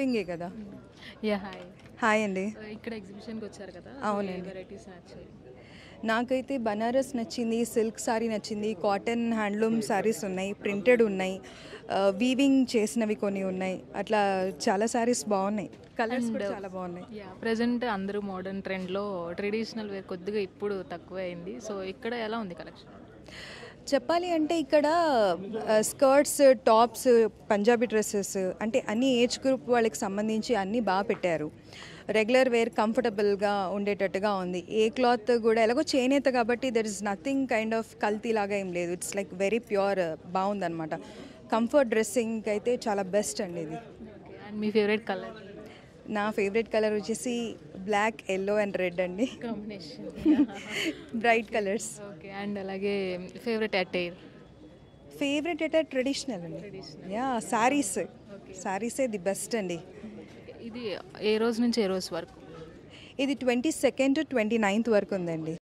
షాపింగే కదా yeah hi hi అండి ఇక్కడ ఎగ్జిబిషన్కి వచ్చారు కదా అవునండి. వెరైటీస్ నచ్చాయి నాకైతే బనారస్ నచ్చింది సిల్క్ సారీ నచ్చింది కాటన్ హ్యాండ్లూమ్ సారీస్ ఉన్నాయి ప్రింటెడ్ ఉన్నాయి వీవింగ్ చేసినవి కొన్ని ఉన్నాయి అట్లా చాలా సారీస్ బాగున్నాయి కలర్స్ కూడా చాలా బాగున్నాయి యా ప్రజెంట్ అందరూ మోడర్న్ ట్రెండ్లో ట్రెడిషనల్ వేర్ కొద్దిగా ఇప్పుడు తక్కువ అయింది సో ఇక్కడ ఎలా ఉంది కలెక్షన్ చెప్పాలి అంటే ఇక్కడ స్కర్ట్స్ టాప్స్ పంజాబీ డ్రెస్సెస్ అంటే అన్ని ఏజ్ గ్రూప్ వాళ్ళకి సంబంధించి అన్నీ బాగా పెట్టారు రెగ్యులర్ వేర్ కంఫర్టబుల్గా ఉండేటట్టుగా ఉంది ఏ క్లాత్ కూడా ఎలాగో చేనేత కాబట్టి there is nothing kind of కల్తీ లాగా ఏం లేదు ఇట్స్ లైక్ వెరీ ప్యూర్ బాగుందన్నమాట కంఫర్ట్ డ్రెస్సింగ్ అయితే చాలా బెస్ట్ అండి ఇది ఓకే అండ్ మీ ఫేవరెట్ కలర్ నా ఫేవరెట్ కలర్ వచ్చేసి బ్లాక్ ఎల్లో అండ్ రెడ్ అండి combination bright colours okay and అలాగే ఫేవరెట్ అటైర్ ఫేవరెట్ అయితే ట్రెడిషనల్ అండి యా శారీస్ శారీసే ది బెస్ట్ అండి ఇది ఏ రోజు నుంచి ఏ రోజు వరకు ఇది ట్వంటీ సెకండ్ ట్వంటీ నైన్త్ వరకు ఉందండి